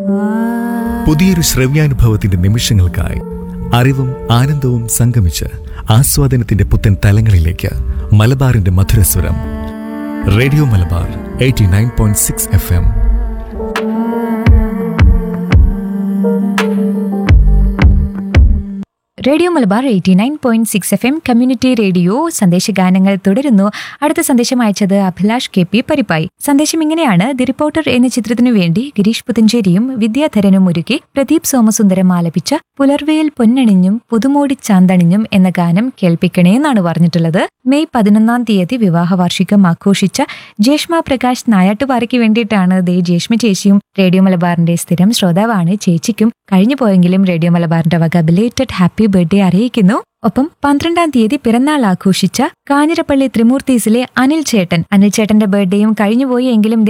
പുതിയൊരു ശ്രവ്യാനുഭവത്തിന്റെ നിമിഷങ്ങൾക്കായി അറിവും ആനന്ദവും സംഗമിച്ച് ആസ്വാദനത്തിന്റെ പുത്തൻ തലങ്ങളിലേക്ക് മലബാറിന്റെ മധുരസ്വരം radio Malabar eighty nine point six F M radio Malabar eighty nine point six F M community radio സന്ദേശഗാനങ്ങൾ തുടരുന്നു അടുത്ത സന്ദേശം അയച്ചത് അഭിലാഷ് കെ പി പരിപ്പായി സന്ദേശം ഇങ്ങനെയാണ് ദി റിപ്പോർട്ടർ എന്ന ചിത്രത്തിനു വേണ്ടി ഗിരീഷ് പുതഞ്ചേരിയും വിദ്യാധരനും ഒരുക്കി പ്രദീപ് സോമസുന്ദരം ആലപിച്ച പുലർവയിൽ പൊന്നണിഞ്ഞും പുതുമോടി ചാന്തണിഞ്ഞും എന്ന ഗാനം കേൾപ്പിക്കണേ എന്നാണ് പറഞ്ഞിട്ടുള്ളത് മെയ് പതിനൊന്നാം തീയതി വിവാഹ വാർഷികം ആഘോഷിച്ച ജേഷ്മ പ്രകാശ് നായാട്ടുപാറയ്ക്ക് വേണ്ടിയിട്ടാണ് ദേ ജേഷ്മ ചേച്ചിയും റേഡിയോ മലബാറിന്റെ സ്ഥിരം ശ്രോതാവാണ് ചേച്ചിക്കും കഴിഞ്ഞു പോയെങ്കിലും റേഡിയോ മലബാറിന്റെ വക ബിലേറ്റഡ് ഹാപ്പി ബർത്ത്ഡേ അറിയിക്കുന്നു ഒപ്പം പന്ത്രണ്ടാം തീയതി പിറന്നാൾ ആഘോഷിച്ച കാഞ്ഞിരപ്പള്ളി ത്രിമൂർത്തീസിലെ അനിൽ ചേട്ടൻ അനിൽ ചേട്ടന്റെ ബർത്ത്ഡേയും കഴിഞ്ഞുപോയി എങ്കിലും ദേ